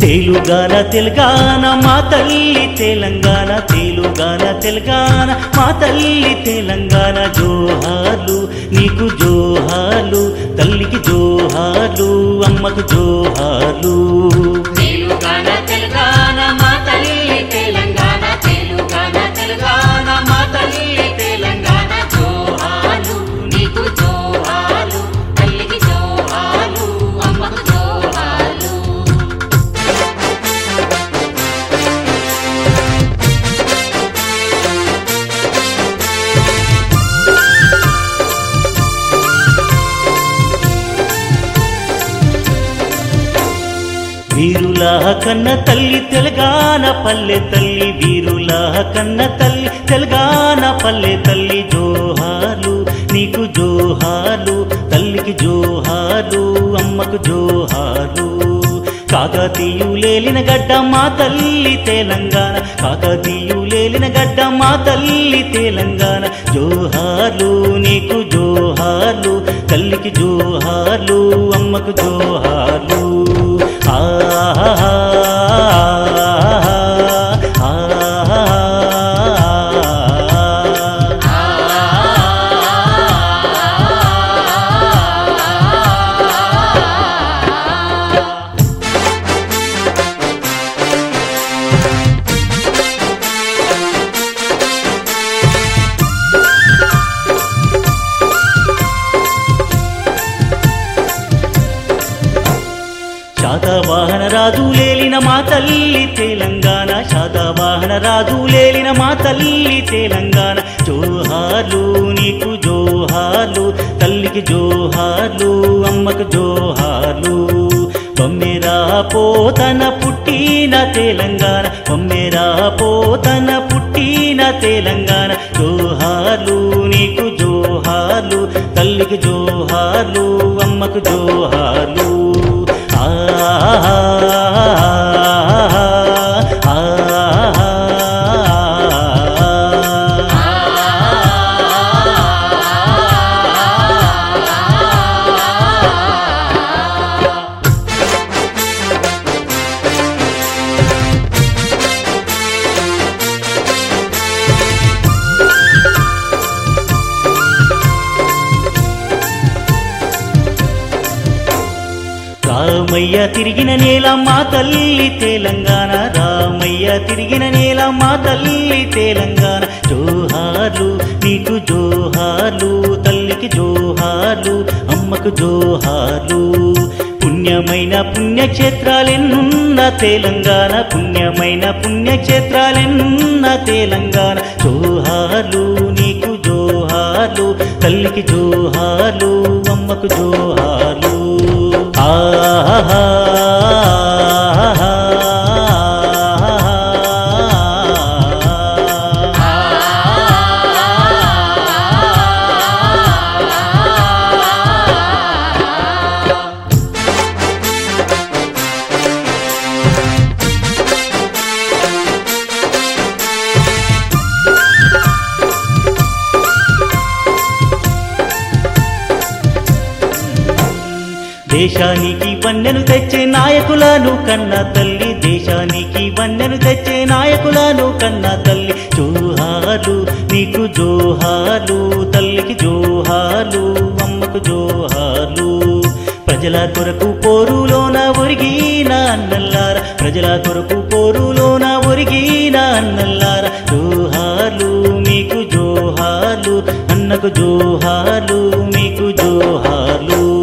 తేలుగాన తెలంగాణ మా తల్లి తెలంగాణ తేలుగాన తెలంగాణ మా తల్లి తెలంగాణ జోహాలు నీకు జోహాలు తల్లికి జోహాలు అమ్మకు జోహాలు తెలుగాన తెలంగాణ మా తల్లి తెలంగాణ తెలుగాన తెలంగాణ మా తల్లి తెలంగాణ జోహాలు నీకు జోహాలు తల్లికి జోహాలు అమ్మకు జోహాలు వీరులా కన్న తల్లి తెలంగాణ పల్లె తల్లి వీరులా కన్న తల్లి తెలంగాణ పల్లె తల్లి జోహాలు నీకు జోహాలు తల్లికి జోహాలు అమ్మకు జోహాలు కాకతీయులేలిన గడ్డ మా తల్లి తెలంగాణ కాకతీయులేలిన గడ్డ మా తల్లి తెలంగాణ జోహాలు నీకు జోహాలు తల్లికి జోహాలు అమ్మకు జోహాలు ఆహా శాతవాహన రాజు లేలిన మా తల్లి తెలంగాణ శాతవాహన రాజు లేలిన మా తల్లి తెలంగాణ జోహాలు నీకు జోహాలు తల్లికి జోహాలు అమ్మకు జోహాలు బొమ్మెరా పోతన పుట్టిన తెలంగాణ బొమ్మెరా పోతన పుట్టిన తెలంగాణ జోహాలు నీకు జోహాలు తల్లికి జోహాలు అమ్మకు జోహాలు ఆహా రామయ్య తిరిగిన నేల మా తల్లి తెలంగాణ రామయ్య తిరిగిన నేల మా తల్లి తెలంగాణ జోహాలు నీకు జోహాలు తల్లికి జోహాలు అమ్మకు జోహాలు పుణ్యమైన పుణ్యక్షేత్రాలెన్నున్న తెలంగాణ పుణ్యమైన పుణ్యక్షేత్రాలెన్నున్న తెలంగాణ జోహాలు నీకు జోహాలు తల్లికి జోహాలు అమ్మకు జోహాలు ఆహా దేశానికి వన్నెను తెచ్చే నాయకులను కన్న తల్లి దేశానికి వన్నెను తెచ్చే నాయకులను కన్న తల్లి జోహాలు నీకు జోహాలు తల్లికి జోహాలు అమ్మకు జోహాలు ప్రజల కొరకు పోరులోన ఒరిగిన అన్నల్లార ప్రజల కొరకు పోరులోన ఒరిగిన అన్నల్లార జోహాలు మీకు జోహాలు అన్నకు జోహాలు మీకు జోహాలు